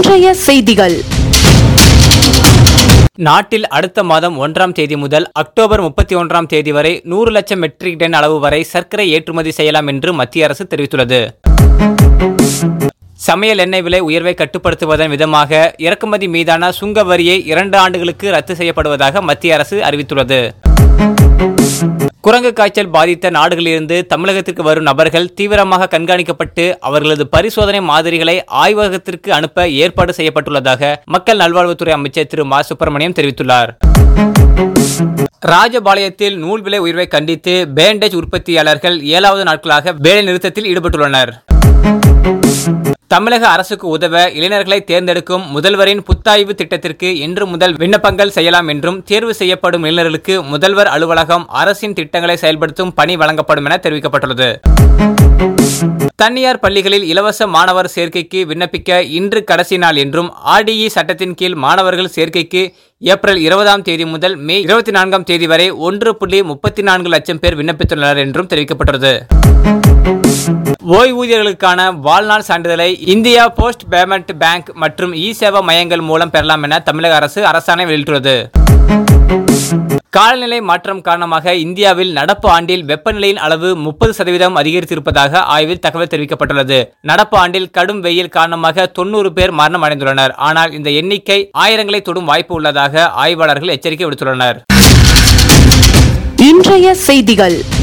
இன்றைய செய்திகள் நாட்டில் அடுத்த மாதம் ஒன்றாம் தேதி முதல் அக்டோபர் முப்பத்தி ஒன்றாம் தேதி வரை நூறு லட்சம் மெட்ரிக் டன் அளவு வரை சர்க்கரை ஏற்றுமதி செய்யலாம் என்று மத்திய அரசு தெரிவித்துள்ளது சமையல் எண்ணெய் விலை உயர்வை கட்டுப்படுத்துவதன் விதமாக இறக்குமதி மீதான சுங்க வரியை இரண்டு ஆண்டுகளுக்கு ரத்து செய்யப்படுவதாக மத்திய அரசு அறிவித்துள்ளது குரங்கு காய்ச்சல் பாதித்த நாடுகளிலிருந்து தமிழகத்திற்கு வரும் நபர்கள் தீவிரமாக கண்காணிக்கப்பட்டு அவர்களது பரிசோதனை மாதிரிகளை ஆய்வகத்திற்கு அனுப்ப ஏற்பாடு செய்யப்பட்டுள்ளதாக மக்கள் நல்வாழ்வுத்துறை அமைச்சர் திரு மா சுப்பிரமணியம் தெரிவித்துள்ளார் ராஜபாளையத்தில் நூல் விலை உயர்வை கண்டித்து பேண்டேஜ் உற்பத்தியாளர்கள் ஏழாவது நாட்களாக வேலை நிறுத்தத்தில் ஈடுபட்டுள்ளனர் தமிழக அரசுக்கு உதவ இளைஞர்களை தேர்ந்தெடுக்கும் முதல்வரின் புத்தாய்வு திட்டத்திற்கு இன்று முதல் விண்ணப்பங்கள் செய்யலாம் என்றும் தேர்வு செய்யப்படும் இளைஞர்களுக்கு முதல்வர் அலுவலகம் அரசின் திட்டங்களை செயல்படுத்தும் பணி வழங்கப்படும் என தெரிவிக்கப்பட்டுள்ளது தனியார் பள்ளிகளில் இலவச மாணவர் சேர்க்கைக்கு விண்ணப்பிக்க இன்று கடைசி நாள் என்றும் ஆர்டிஇ சட்டத்தின் கீழ் மாணவர்கள் சேர்க்கைக்கு ஏப்ரல் இருபதாம் தேதி முதல் மே இருபத்தி நான்காம் தேதி வரை ஒன்று புள்ளி முப்பத்தி நான்கு லட்சம் பேர் விண்ணப்பித்துள்ளனர் என்றும் தெரிவிக்கப்பட்டுள்ளது ஓய்வூதியர்களுக்கான வாழ்நாள் சான்றிதழை இந்தியா போஸ்ட் பேமெண்ட் பேங்க் மற்றும் இ சேவா மையங்கள் மூலம் பெறலாம் என தமிழக அரசு அரசாணை வெளியிட்டுள்ளது காலநிலை மாற்றம் காரணமாக இந்தியாவில் நடப்பு ஆண்டில் வெப்பநிலையின் அளவு முப்பது சதவீதம் அதிகரித்திருப்பதாக ஆய்வில் தகவல் தெரிவிக்கப்பட்டுள்ளது நடப்பு ஆண்டில் கடும் வெயில் காரணமாக தொண்ணூறு பேர் மரணம் அடைந்துள்ளனர் ஆனால் இந்த எண்ணிக்கை ஆயிரங்களை தொடும் வாய்ப்பு உள்ளதாக ஆய்வாளர்கள் எச்சரிக்கை விடுத்துள்ளனர் இன்றைய செய்திகள்